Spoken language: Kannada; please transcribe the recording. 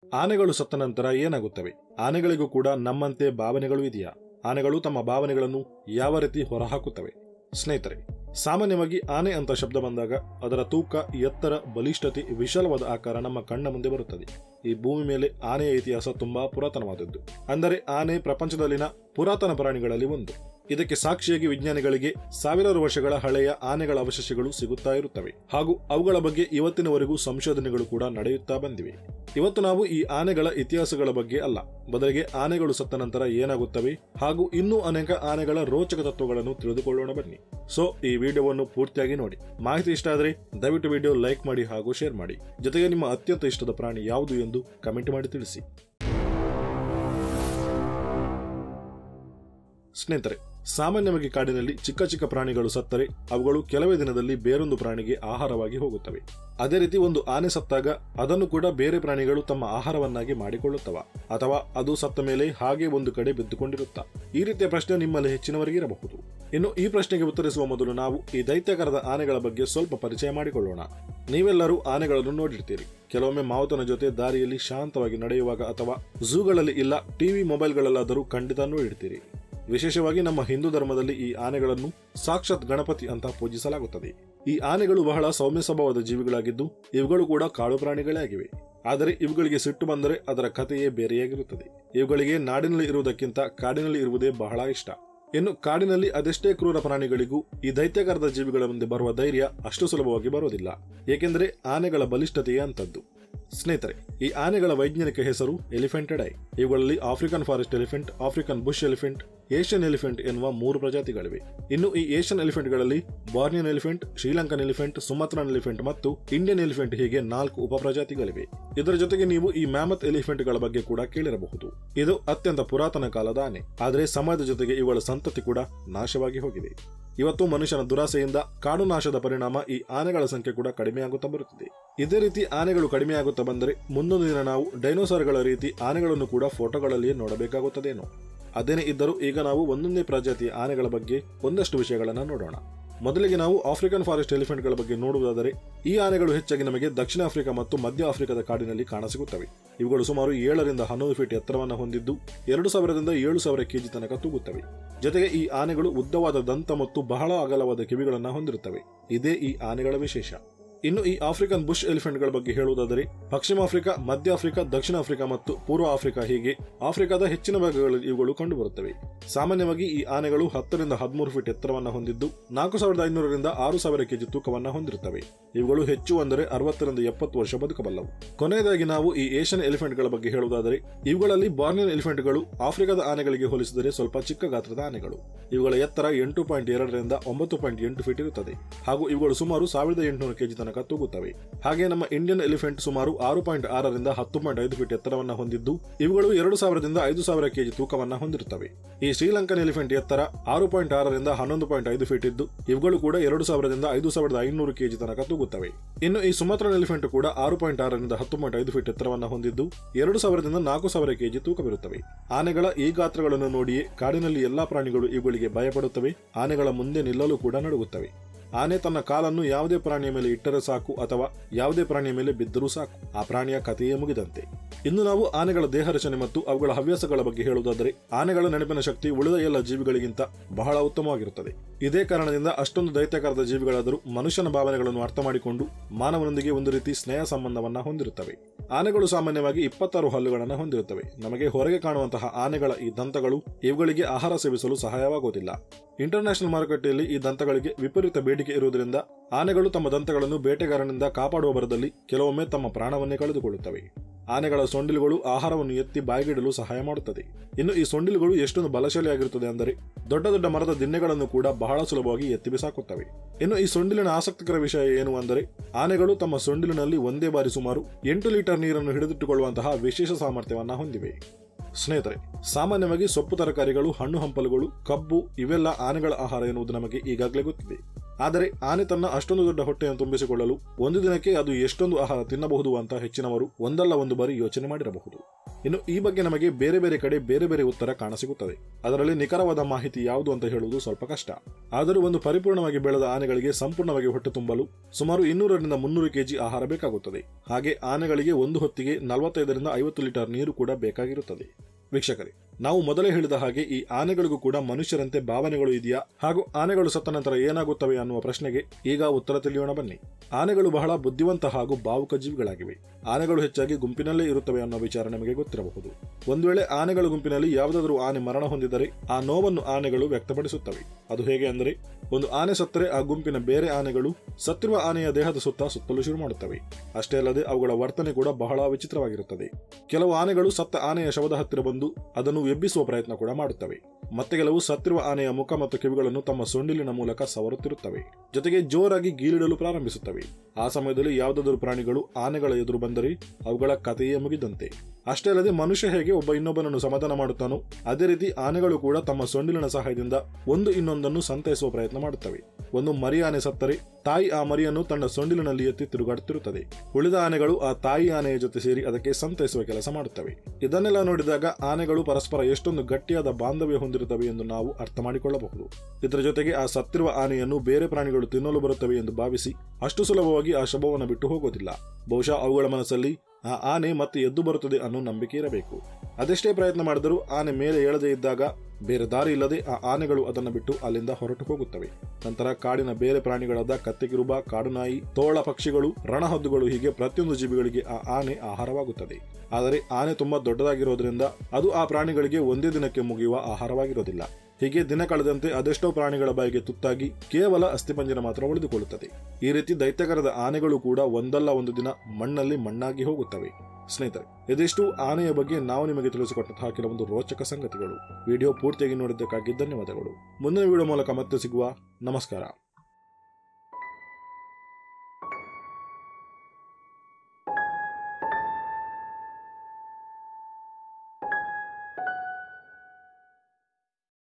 ಆನೆಗಳು ಸತ್ತ ನಂತರ ಏನಾಗುತ್ತವೆ ಆನೆಗಳಿಗೂ ಕೂಡ ನಮ್ಮಂತೆ ಭಾವನೆಗಳು ಇದೆಯಾ ಆನೆಗಳು ತಮ್ಮ ಭಾವನೆಗಳನ್ನು ಯಾವ ರೀತಿ ಹೊರಹಾಕುತ್ತವೆ ಸ್ನೇಹಿತರೆ ಸಾಮಾನ್ಯವಾಗಿ ಆನೆ ಅಂತ ಶಬ್ದ ಬಂದಾಗ ಅದರ ತೂಕ ಎತ್ತರ ಬಲಿಷ್ಠತೆ ವಿಶಾಲವಾದ ಆಕಾರ ನಮ್ಮ ಕಣ್ಣ ಮುಂದೆ ಬರುತ್ತದೆ ಈ ಭೂಮಿ ಮೇಲೆ ಆನೆಯ ಇತಿಹಾಸ ತುಂಬಾ ಪುರಾತನವಾದದ್ದು ಅಂದರೆ ಆನೆ ಪ್ರಪಂಚದಲ್ಲಿನ ಪುರಾತನ ಪ್ರಾಣಿಗಳಲ್ಲಿ ಒಂದು ಇದಕ್ಕೆ ಸಾಕ್ಷಿಯಾಗಿ ವಿಜ್ಞಾನಿಗಳಿಗೆ ಸಾವಿರಾರು ವರ್ಷಗಳ ಹಳೆಯ ಆನೆಗಳ ಅವಶೇಷಗಳು ಸಿಗುತ್ತಾ ಇರುತ್ತವೆ ಹಾಗೂ ಅವುಗಳ ಬಗ್ಗೆ ಇವತ್ತಿನವರೆಗೂ ಸಂಶೋಧನೆಗಳು ಕೂಡ ನಡೆಯುತ್ತಾ ಬಂದಿವೆ ಇವತ್ತು ನಾವು ಈ ಆನೆಗಳ ಇತಿಹಾಸಗಳ ಬಗ್ಗೆ ಅಲ್ಲ ಬದಲಿಗೆ ಆನೆಗಳು ಸತ್ತ ನಂತರ ಏನಾಗುತ್ತವೆ ಹಾಗೂ ಇನ್ನೂ ಅನೇಕ ಆನೆಗಳ ರೋಚಕ ತತ್ವಗಳನ್ನು ತಿಳಿದುಕೊಳ್ಳೋಣ ಬನ್ನಿ ಸೊ ಈ ವಿಡಿಯೋವನ್ನು ಪೂರ್ತಿಯಾಗಿ ನೋಡಿ ಮಾಹಿತಿ ಇಷ್ಟ ಆದರೆ ದಯವಿಟ್ಟು ವಿಡಿಯೋ ಲೈಕ್ ಮಾಡಿ ಹಾಗೂ ಶೇರ್ ಮಾಡಿ ಜೊತೆಗೆ ನಿಮ್ಮ ಅತ್ಯಂತ ಇಷ್ಟದ ಪ್ರಾಣಿ ಯಾವುದು ಎಂದು ಕಮೆಂಟ್ ಮಾಡಿ ತಿಳಿಸಿ ಸ್ನೇಹಿತರೆ ಸಾಮಾನ್ಯವಾಗಿ ಕಾಡಿನಲ್ಲಿ ಚಿಕ್ಕ ಚಿಕ್ಕ ಪ್ರಾಣಿಗಳು ಸತ್ತರೆ ಅವುಗಳು ಕೆಲವೇ ದಿನದಲ್ಲಿ ಬೇರೊಂದು ಪ್ರಾಣಿಗೆ ಆಹಾರವಾಗಿ ಹೋಗುತ್ತವೆ ಅದೇ ರೀತಿ ಒಂದು ಆನೆ ಸತ್ತಾಗ ಅದನ್ನು ಕೂಡ ಬೇರೆ ಪ್ರಾಣಿಗಳು ತಮ್ಮ ಆಹಾರವನ್ನಾಗಿ ಮಾಡಿಕೊಳ್ಳುತ್ತವ ಅಥವಾ ಅದು ಸತ್ತ ಮೇಲೆ ಹಾಗೆ ಒಂದು ಕಡೆ ಬಿದ್ದುಕೊಂಡಿರುತ್ತಾ ಈ ರೀತಿಯ ಪ್ರಶ್ನೆ ನಿಮ್ಮಲ್ಲಿ ಹೆಚ್ಚಿನವರಿಗೆ ಇರಬಹುದು ಇನ್ನು ಈ ಪ್ರಶ್ನೆಗೆ ಉತ್ತರಿಸುವ ಮೊದಲು ನಾವು ಈ ದೈತ್ಯಕರದ ಆನೆಗಳ ಬಗ್ಗೆ ಸ್ವಲ್ಪ ಪರಿಚಯ ಮಾಡಿಕೊಳ್ಳೋಣ ನೀವೆಲ್ಲರೂ ಆನೆಗಳನ್ನು ನೋಡಿರ್ತೀರಿ ಕೆಲವೊಮ್ಮೆ ಮಾವುತನ ಜೊತೆ ದಾರಿಯಲ್ಲಿ ಶಾಂತವಾಗಿ ನಡೆಯುವಾಗ ಅಥವಾ ಝೂಗಳಲ್ಲಿ ಇಲ್ಲ ಟಿವಿ ಮೊಬೈಲ್ಗಳಲ್ಲಾದರೂ ಖಂಡಿತ ನೋಡಿರ್ತೀರಿ ವಿಶೇಷವಾಗಿ ನಮ್ಮ ಹಿಂದೂ ಧರ್ಮದಲ್ಲಿ ಈ ಆನೆಗಳನ್ನು ಸಾಕ್ಷಾತ್ ಗಣಪತಿ ಅಂತ ಪೂಜಿಸಲಾಗುತ್ತದೆ ಈ ಆನೆಗಳು ಬಹಳ ಸೌಮ್ಯ ಸ್ವಭಾವದ ಜೀವಿಗಳಾಗಿದ್ದು ಇವುಗಳು ಕೂಡ ಕಾಡು ಪ್ರಾಣಿಗಳೇ ಆಗಿವೆ ಆದರೆ ಇವುಗಳಿಗೆ ಸಿಟ್ಟು ಬಂದರೆ ಅದರ ಕಥೆಯೇ ಬೇರೆಯಾಗಿರುತ್ತದೆ ಇವುಗಳಿಗೆ ನಾಡಿನಲ್ಲಿ ಇರುವುದಕ್ಕಿಂತ ಕಾಡಿನಲ್ಲಿ ಇರುವುದೇ ಬಹಳ ಇಷ್ಟ ಇನ್ನು ಕಾಡಿನಲ್ಲಿ ಅದೆಷ್ಟೇ ಕ್ರೂರ ಪ್ರಾಣಿಗಳಿಗೂ ಈ ದೈತ್ಯಕಾರದ ಜೀವಿಗಳ ಮುಂದೆ ಬರುವ ಧೈರ್ಯ ಅಷ್ಟು ಸುಲಭವಾಗಿ ಬರೋದಿಲ್ಲ ಏಕೆಂದರೆ ಆನೆಗಳ ಬಲಿಷ್ಠತೆಯೇ ಅಂತದ್ದು ಸ್ನೇಹಿತರೆ ಈ ಆನೆಗಳ ವೈಜ್ಞಾನಿಕ ಹೆಸರು ಎಲಿಫೆಂಟೆಡ್ ಐ ಇವುಗಳಲ್ಲಿ African forest elephant African bush elephant Asian elephant ಎನ್ನುವ ಮೂರು ಪ್ರಜಾತಿಗಳಿವೆ ಇನ್ನು ಈ ಏಷ್ಯನ್ ಎಲಿಫೆಂಟ್ಗಳಲ್ಲಿ Bornean elephant Sri Lankan elephant Sumatran elephant ಮತ್ತು ಇಂಡಿಯನ್ ಎಲಿಫೆಂಟ್ ಹೀಗೆ ನಾಲ್ಕು ಉಪಪ್ರಜಾತಿಗಳಿವೆ ಇದರ ಜೊತೆಗೆ ನೀವು ಈ ಮ್ಯಾಮತ್ ಎಲಿಫೆಂಟ್ಗಳ ಬಗ್ಗೆ ಕೂಡ ಕೇಳಿರಬಹುದು ಇದು ಅತ್ಯಂತ ಪುರಾತನ ಕಾಲದ ಆನೆ ಆದರೆ ಸಮಯದ ಜೊತೆಗೆ ಇವುಗಳ ಸಂತತಿ ಕೂಡ ನಾಶವಾಗಿ ಹೋಗಿದೆ ಇವತ್ತು ಮನುಷ್ಯನ ದುರಾಸೆಯಿಂದ ಕಾಡು ನಾಶದ ಪರಿಣಾಮ ಈ ಆನೆಗಳ ಸಂಖ್ಯೆ ಕೂಡ ಕಡಿಮೆಯಾಗುತ್ತಾ ಬರುತ್ತಿದೆ ಇದೇ ರೀತಿ ಆನೆಗಳು ಕಡಿಮೆಯಾಗುತ್ತಾ ಬಂದರೆ ಮುಂದೊಂದು ದಿನ ನಾವು ಡೈನೋಸಾರ್ಗಳ ರೀತಿ ಆನೆಗಳನ್ನು ಕೂಡ ಫೋಟೋಗಳಲ್ಲಿಯೇ ನೋಡಬೇಕಾಗುತ್ತದೇನೋ ಅದೇನೇ ಇದ್ದರೂ ಈಗ ನಾವು ಒಂದೊಂದೇ ಪ್ರಜಾತಿಯ ಆನೆಗಳ ಬಗ್ಗೆ ಒಂದಷ್ಟು ವಿಷಯಗಳನ್ನು ನೋಡೋಣ ಮೊದಲಿಗೆ ನಾವು ಆಫ್ರಿಕನ್ ಫಾರೆಸ್ಟ್ ಎಲಿಫೆಂಟ್ಗಳ ಬಗ್ಗೆ ನೋಡುವುದಾದರೆ ಈ ಆನೆಗಳು ಹೆಚ್ಚಾಗಿ ನಮಗೆ ದಕ್ಷಿಣ ಆಫ್ರಿಕಾ ಮತ್ತು ಮಧ್ಯ ಆಫ್ರಿಕಾದ ಕಾಡಿನಲ್ಲಿ ಕಾಣಸಿಗುತ್ತವೆ ಇವುಗಳು ಸುಮಾರು ಏಳರಿಂದ ಹನ್ನೊಂದು ಫೀಟ್ ಎತ್ತರವನ್ನು ಹೊಂದಿದ್ದು ಎರಡು ಸಾವಿರದಿಂದ ಏಳು ಸಾವಿರ ಕೆಜಿ ತನಕ ತೂಗುತ್ತವೆ ಜೊತೆಗೆ ಈ ಆನೆಗಳು ಉದ್ದವಾದ ದಂತ ಮತ್ತು ಬಹಳ ಅಗಲವಾದ ಕಿವಿಗಳನ್ನು ಹೊಂದಿರುತ್ತವೆ ಇದೇ ಈ ಆನೆಗಳ ವಿಶೇಷ ಇನ್ನು ಈ ಆಫ್ರಿಕನ್ ಬುಷ್ ಎಲಿಫೆಂಟ್ಗಳ ಬಗ್ಗೆ ಹೇಳುವುದಾದರೆ ಪಶ್ಚಿಮ ಆಫ್ರಿಕಾ ಮಧ್ಯ ಆಫ್ರಿಕಾ ದಕ್ಷಿಣ ಆಫ್ರಿಕಾ ಮತ್ತು ಪೂರ್ವ ಆಫ್ರಿಕಾ ಹೀಗೆ ಆಫ್ರಿಕಾದ ಹೆಚ್ಚಿನ ಭಾಗಗಳಲ್ಲಿ ಇವುಗಳು ಕಂಡುಬರುತ್ತವೆ ಸಾಮಾನ್ಯವಾಗಿ ಈ ಆನೆಗಳು ಹತ್ತರಿಂದ ಹದಿಮೂರು ಫೀಟ್ ಎತ್ತರವನ್ನು ಹೊಂದಿದ್ದು ನಾಲ್ಕು ಸಾವಿರದ ಐನೂರರಿಂದ ಆರು ಸಾವಿರ ಕೆಜಿ ತೂಕವನ್ನು ಹೊಂದಿರುತ್ತವೆ ಇವುಗಳು ಹೆಚ್ಚು ಅಂದರೆ ಅರವತ್ತರಿಂದ ಎಪ್ಪತ್ತು ವರ್ಷ ಬದುಕಬಲ್ಲವು ಕೊನೆಯದಾಗಿ ನಾವು ಈ ಏಷ್ಯನ್ ಎಲಿಫೆಂಟ್ಗಳ ಬಗ್ಗೆ ಹೇಳುವುದಾದರೆ ಇವುಗಳಲ್ಲಿ ಬಾರ್ನಿಯನ್ ಎಲಿಫೆಂಟ್ಗಳು ಆಫ್ರಿಕಾದ ಆನೆಗಳಿಗೆ ಹೋಲಿಸಿದರೆ ಸ್ವಲ್ಪ ಚಿಕ್ಕ ಗಾತ್ರದ ಆನೆಗಳು ಇವುಗಳ ಎತ್ತರ ಎಂಟು ಪಾಯಿಂಟ್ ಎರಡರಿಂದ ಒಂಬತ್ತು ಪಾಯಿಂಟ್ ಎಂಟು ಫೀಟ್ ಇರುತ್ತದೆ ಹಾಗೂ ಇವುಗಳು ಸುಮಾರು ಸಾವಿರದ ಎಂಟುನೂರು ಕೆಜಿ ತನಕ ತೂಗುತ್ತವೆ ಹಾಗೆ ನಮ್ಮ ಇಂಡಿಯನ್ ಎಲಿಫೆಂಟ್ ಸುಮಾರು ಆರು ಪಾಯಿಂಟ್ ಆರರಿಂದ ಹತ್ತು ಪಾಯಿಂಟ್ ಐದು ಫೀಟ್ ಎತ್ತರವನ್ನು ಹೊಂದಿದ್ದು ಇವುಗಳು ಎರಡು ಸಾವಿರದಿಂದ ಐದು ಸಾವಿರ ಕೆಜಿ ತೂಕವನ್ನು ಹೊಂದಿರುತ್ತವೆ ಈ ಶ್ರೀಲಂಕನ್ ಎಲಿಫೆಂಟ್ ಎತ್ತರ ಆರು ಪಾಯಿಂಟ್ ಆರರಿಂದ ಹನ್ನೊಂದು ಪಾಯಿಂಟ್ ಐದು ಫೀಟ್ ಇದ್ದು ಇವುಗಳು ಕೂಡ ಎರಡು ಸಾವಿರದಿಂದ ಐದು ಸಾವಿರದ ಐನೂರು ಕೆಜಿ ತನಕ ತೂಗುತ್ತವೆ ಇನ್ನು ಈ ಸುಮತ್ರನ್ ಎಲಿಫೆಂಟ್ ಕೂಡ ಆರು ಪಾಯಿಂಟ್ ಆರರಿಂದ ಹತ್ತು ಪಾಯಿಂಟ್ ಐದು ಫೀಟ್ ಎತ್ತರವನ್ನು ಹೊಂದಿದ್ದು ಎರಡು ಸಾವಿರದಿಂದ ನಾಲ್ಕು ಸಾವಿರ ಕೆಜಿ ತೂಕವಿರುತ್ತವೆ ಆನೆಗಳ ಈ ಗಾತ್ರಗಳನ್ನು ನೋಡಿಯೇ ಕಾಡಿನಲ್ಲಿ ಎಲ್ಲಾ ಪ್ರಾಣಿಗಳು ಇವುಗಳಿಗೆ ಭಯಪಡುತ್ತವೆ ಆನೆಗಳ ಮುಂದೆ ನಿಲ್ಲಲು ಕೂಡ ನಡುಗುತ್ತವೆ ಆನೆ ತನ್ನ ಕಾಲನ್ನು ಯಾವುದೇ ಪ್ರಾಣಿಯ ಮೇಲೆ ಇಟ್ಟರೆ ಸಾಕು ಅಥವಾ ಯಾವುದೇ ಪ್ರಾಣಿಯ ಮೇಲೆ ಬಿದ್ದರೂ ಸಾಕು ಆ ಪ್ರಾಣಿಯ ಕಥೆಯೇ ಮುಗಿದಂತೆ ಇನ್ನು ನಾವು ಆನೆಗಳ ದೇಹ ರಚನೆ ಮತ್ತು ಅವುಗಳ ಹವ್ಯಾಸಗಳ ಬಗ್ಗೆ ಹೇಳುವುದಾದರೆ ಆನೆಗಳ ನೆನಪಿನ ಶಕ್ತಿ ಉಳಿದ ಎಲ್ಲ ಜೀವಿಗಳಿಗಿಂತ ಬಹಳ ಉತ್ತಮವಾಗಿರುತ್ತದೆ ಇದೇ ಕಾರಣದಿಂದ ಅಷ್ಟೊಂದು ದೈತ್ಯಕಾರದ ಜೀವಿಗಳಾದರೂ ಮನುಷ್ಯನ ಭಾವನೆಗಳನ್ನು ಅರ್ಥ ಮಾಡಿಕೊಂಡು ಮಾನವನೊಂದಿಗೆ ಒಂದು ರೀತಿ ಸ್ನೇಹ ಸಂಬಂಧವನ್ನ ಹೊಂದಿರುತ್ತವೆ ಆನೆಗಳು ಸಾಮಾನ್ಯವಾಗಿ ಇಪ್ಪತ್ತಾರು ಹಲ್ಲುಗಳನ್ನು ಹೊಂದಿರುತ್ತವೆ ನಮಗೆ ಹೊರಗೆ ಕಾಣುವಂತಹ ಆನೆಗಳ ಈ ದಂತಗಳು ಇವುಗಳಿಗೆ ಆಹಾರ ಸೇವಿಸಲು ಸಹಾಯವಾಗುವುದಿಲ್ಲ ಇಂಟರ್ನ್ಯಾಷನಲ್ ಮಾರುಕಟ್ಟೆಯಲ್ಲಿ ಈ ದಂತಗಳಿಗೆ ವಿಪರೀತ ಬೇಡಿಕೆ ಇರುವುದರಿಂದ ಆನೆಗಳು ತಮ್ಮ ದಂತಗಳನ್ನು ಬೇಟೆಗಾರನಿಂದ ಕಾಪಾಡುವ ಬರದಲ್ಲಿ ಕೆಲವೊಮ್ಮೆ ತಮ್ಮ ಪ್ರಾಣವನ್ನೇ ಕಳೆದುಕೊಳ್ಳುತ್ತವೆ ಆನೆಗಳ ಸೊಂಡಿಲುಗಳು ಆಹಾರವನ್ನು ಎತ್ತಿ ಬಾಯಿಗಿಡಲು ಸಹಾಯ ಮಾಡುತ್ತದೆ ಇನ್ನು ಈ ಸೊಂಡಿಲುಗಳು ಎಷ್ಟೊಂದು ಬಲಶಾಲಿಯಾಗಿರುತ್ತದೆ ಅಂದರೆ ದೊಡ್ಡ ದೊಡ್ಡ ಮರದ ದಿಣ್ಣೆಗಳನ್ನು ಕೂಡ ಬಹಳ ಸುಲಭವಾಗಿ ಎತ್ತಿ ಬಿಸಾಕುತ್ತವೆ ಇನ್ನು ಈ ಸೊಂಡಿಲಿನ ಆಸಕ್ತಿಕರ ವಿಷಯ ಏನು ಅಂದರೆ ಆನೆಗಳು ತಮ್ಮ ಸೊಂಡಿಲಿನಲ್ಲಿ ಒಂದೇ ಬಾರಿ ಸುಮಾರು ಎಂಟು ಲೀಟರ್ ನೀರನ್ನು ಹಿಡಿದಿಟ್ಟುಕೊಳ್ಳುವಂತಹ ವಿಶೇಷ ಸಾಮರ್ಥ್ಯವನ್ನ ಹೊಂದಿವೆ ಸ್ನೇಹಿತರೆ ಸಾಮಾನ್ಯವಾಗಿ ಸೊಪ್ಪು ತರಕಾರಿಗಳು ಹಣ್ಣು ಹಂಪಲುಗಳು ಕಬ್ಬು ಇವೆಲ್ಲ ಆನೆಗಳ ಆಹಾರ ಎನ್ನುವುದು ನಮಗೆ ಈಗಾಗಲೇ ಗೊತ್ತಿದೆ ಆದರೆ ಆನೆ ತನ್ನ ಅಷ್ಟೊಂದು ದೊಡ್ಡ ಹೊಟ್ಟೆಯನ್ನು ತುಂಬಿಸಿಕೊಳ್ಳಲು ಒಂದು ದಿನಕ್ಕೆ ಅದು ಎಷ್ಟೊಂದು ಆಹಾರ ತಿನ್ನಬಹುದು ಅಂತ ಹೆಚ್ಚಿನವರು ಒಂದಲ್ಲ ಒಂದು ಬಾರಿ ಯೋಚನೆ ಮಾಡಿರಬಹುದು ಇನ್ನು ಈ ಬಗ್ಗೆ ನಮಗೆ ಬೇರೆ ಬೇರೆ ಕಡೆ ಬೇರೆ ಬೇರೆ ಉತ್ತರ ಕಾಣಸಿಗುತ್ತದೆ ಅದರಲ್ಲಿ ನಿಖರವಾದ ಮಾಹಿತಿ ಯಾವುದು ಅಂತ ಹೇಳುವುದು ಸ್ವಲ್ಪ ಕಷ್ಟ ಆದರೂ ಒಂದು ಪರಿಪೂರ್ಣವಾಗಿ ಬೆಳೆದ ಆನೆಗಳಿಗೆ ಸಂಪೂರ್ಣವಾಗಿ ಹೊಟ್ಟೆ ತುಂಬಲು ಸುಮಾರು ಇನ್ನೂರರಿಂದ ಮುನ್ನೂರು ಕೆಜಿ ಆಹಾರ ಬೇಕಾಗುತ್ತದೆ ಹಾಗೆ ಆನೆಗಳಿಗೆ ಒಂದು ಹೊತ್ತಿಗೆ ನಲವತ್ತೈದರಿಂದ ಐವತ್ತು ಲೀಟರ್ ನೀರು ಕೂಡ ಬೇಕಾಗಿರುತ್ತದೆ ವೀಕ್ಷಕರೇ ನಾವು ಮೊದಲೇ ಹೇಳಿದ ಹಾಗೆ ಈ ಆನೆಗಳಿಗೂ ಕೂಡ ಮನುಷ್ಯರಂತೆ ಭಾವನೆಗಳು ಇದೆಯಾ ಹಾಗೂ ಆನೆಗಳು ಸತ್ತ ನಂತರ ಏನಾಗುತ್ತವೆ ಅನ್ನುವ ಪ್ರಶ್ನೆಗೆ ಈಗ ಉತ್ತರ ತಿಳಿಯೋಣ ಬನ್ನಿ ಆನೆಗಳು ಬಹಳ ಬುದ್ಧಿವಂತ ಹಾಗೂ ಭಾವುಕ ಜೀವಿಗಳಾಗಿವೆ ಆನೆಗಳು ಹೆಚ್ಚಾಗಿ ಗುಂಪಿನಲ್ಲೇ ಇರುತ್ತವೆ ಅನ್ನೋ ವಿಚಾರ ನಿಮಗೆ ಗೊತ್ತಿರಬಹುದು ಒಂದು ವೇಳೆ ಆನೆಗಳ ಗುಂಪಿನಲ್ಲಿ ಯಾವುದಾದರೂ ಆನೆ ಮರಣ ಹೊಂದಿದರೆ ಆ ನೋವನ್ನು ಆನೆಗಳು ವ್ಯಕ್ತಪಡಿಸುತ್ತವೆ ಅದು ಹೇಗೆ ಅಂದರೆ ಒಂದು ಆನೆ ಸತ್ತರೆ ಆ ಗುಂಪಿನ ಬೇರೆ ಆನೆಗಳು ಸತ್ತಿರುವ ಆನೆಯ ದೇಹದ ಸುತ್ತ ಸುತ್ತಲು ಶುರು ಮಾಡುತ್ತವೆ ಅಷ್ಟೇ ಅಲ್ಲದೆ ಅವುಗಳ ವರ್ತನೆ ಕೂಡ ಬಹಳ ವಿಚಿತ್ರವಾಗಿರುತ್ತದೆ ಕೆಲವು ಆನೆಗಳು ಸತ್ತ ಆನೆಯ ಶವದ ಹತ್ತಿರ ಬಂದು ಅದನ್ನು ಎಬ್ಬಿಸುವ ಪ್ರಯತ್ನ ಕೂಡ ಮಾಡುತ್ತವೆ ಮತ್ತೆ ಕೆಲವು ಸತ್ತಿರುವ ಆನೆಯ ಮುಖ ಮತ್ತು ಕಿವಿಗಳನ್ನು ತಮ್ಮ ಸೊಂಡಿಲಿನ ಮೂಲಕ ಸವರುತ್ತಿರುತ್ತವೆ ಜೊತೆಗೆ ಜೋರಾಗಿ ಗೀಳಿಡಲು ಪ್ರಾರಂಭಿಸುತ್ತವೆ ಆ ಸಮಯದಲ್ಲಿ ಯಾವುದಾದರೂ ಪ್ರಾಣಿಗಳು ಆನೆಗಳ ಎದುರು ಬಂದರೆ ಅವುಗಳ ಕಥೆಯೇ ಮುಗಿದಂತೆ ಅಷ್ಟೇ ಅಲ್ಲದೆ ಮನುಷ್ಯ ಹೇಗೆ ಒಬ್ಬ ಇನ್ನೊಬ್ಬನನ್ನು ಸಮಾಧಾನ ಮಾಡುತ್ತಾನೋ ಅದೇ ರೀತಿ ಆನೆಗಳು ಕೂಡ ತಮ್ಮ ಸೊಂಡಿಲಿನ ಸಹಾಯದಿಂದ ಒಂದು ಇನ್ನೊಂದನ್ನು ಸಂತೈಸುವ ಪ್ರಯತ್ನ ಮಾಡುತ್ತವೆ ಒಂದು ಮರಿ ಆನೆ ಸತ್ತರೆ ತಾಯಿ ಆ ಮರಿಯನ್ನು ತನ್ನ ಸೊಂಡಿಲಿನಲ್ಲಿ ಎತ್ತಿ ತಿರುಗಾಡುತ್ತಿರುತ್ತದೆ ಉಳಿದ ಆನೆಗಳು ಆ ತಾಯಿ ಆನೆಯ ಜೊತೆ ಸೇರಿ ಅದಕ್ಕೆ ಸಂತೈಸುವ ಕೆಲಸ ಮಾಡುತ್ತವೆ ಇದನ್ನೆಲ್ಲ ನೋಡಿದಾಗ ಆನೆಗಳು ಪರಸ್ಪರ ಎಷ್ಟೊಂದು ಗಟ್ಟಿಯಾದ ಬಾಂಧವ್ಯ ಹೊಂದಿರುತ್ತವೆ ಎಂದು ನಾವು ಅರ್ಥ ಮಾಡಿಕೊಳ್ಳಬಹುದು ಇದರ ಜೊತೆಗೆ ಆ ಸತ್ತಿರುವ ಆನೆಯನ್ನು ಬೇರೆ ಪ್ರಾಣಿಗಳು ತಿನ್ನಲು ಬರುತ್ತವೆ ಎಂದು ಭಾವಿಸಿ ಅಷ್ಟು ಸುಲಭವಾಗಿ ಆ ಶವವನ್ನು ಬಿಟ್ಟು ಹೋಗೋದಿಲ್ಲ ಬಹುಶಃ ಅವುಗಳ ಮನಸ್ಸಲ್ಲಿ ಆ ಆನೆ ಮತ್ತೆ ಎದ್ದು ಬರುತ್ತದೆ ಅನ್ನೋ ನಂಬಿಕೆ ಇರಬೇಕು ಅದೆಷ್ಟೇ ಪ್ರಯತ್ನ ಮಾಡಿದರೂ ಆನೆ ಮೇಲೆ ಏಳದೇ ಇದ್ದಾಗ ಬೇರೆ ದಾರಿ ಇಲ್ಲದೆ ಆ ಆನೆಗಳು ಅದನ್ನು ಬಿಟ್ಟು ಅಲ್ಲಿಂದ ಹೊರಟು ಹೋಗುತ್ತವೆ ನಂತರ ಕಾಡಿನ ಬೇರೆ ಪ್ರಾಣಿಗಳಾದ ಕತ್ತೆಕಿರುಬ ಕಾಡುನಾಯಿ ತೋಳ ಪಕ್ಷಿಗಳು ರಣಹದ್ದುಗಳು ಹೀಗೆ ಪ್ರತಿಯೊಂದು ಜೀವಿಗಳಿಗೆ ಆ ಆನೆ ಆಹಾರವಾಗುತ್ತದೆ ಆದರೆ ಆನೆ ತುಂಬಾ ದೊಡ್ಡದಾಗಿರೋದ್ರಿಂದ ಅದು ಆ ಪ್ರಾಣಿಗಳಿಗೆ ಒಂದೇ ದಿನಕ್ಕೆ ಮುಗಿಯುವ ಆಹಾರವಾಗಿರೋದಿಲ್ಲ ಹೀಗೆ ದಿನ ಕಳೆದಂತೆ ಅದೆಷ್ಟೋ ಪ್ರಾಣಿಗಳ ಬಾಯಿಗೆ ತುತ್ತಾಗಿ ಕೇವಲ ಅಸ್ಥಿಪಂಜರ ಮಾತ್ರ ಉಳಿದುಕೊಳ್ಳುತ್ತದೆ ಈ ರೀತಿ ದೈತ್ಯಕರದ ಆನೆಗಳು ಕೂಡ ಒಂದಲ್ಲ ಒಂದು ದಿನ ಮಣ್ಣಲ್ಲಿ ಮಣ್ಣಾಗಿ ಹೋಗುತ್ತವೆ ಸ್ನೇಹಿತರೆ ಇದಿಷ್ಟು ಆನೆಯ ಬಗ್ಗೆ ನಾವು ನಿಮಗೆ ತಿಳಿಸಿಕೊಟ್ಟಂತಹ ಕೆಲವೊಂದು ರೋಚಕ ಸಂಗತಿಗಳು ವಿಡಿಯೋ ಪೂರ್ತಿಯಾಗಿ ನೋಡಿದ್ದಕ್ಕಾಗಿ ಧನ್ಯವಾದಗಳು ಮುಂದಿನ ವಿಡಿಯೋ ಮೂಲಕ ಮತ್ತೆ ಸಿಗುವ ನಮಸ್ಕಾರ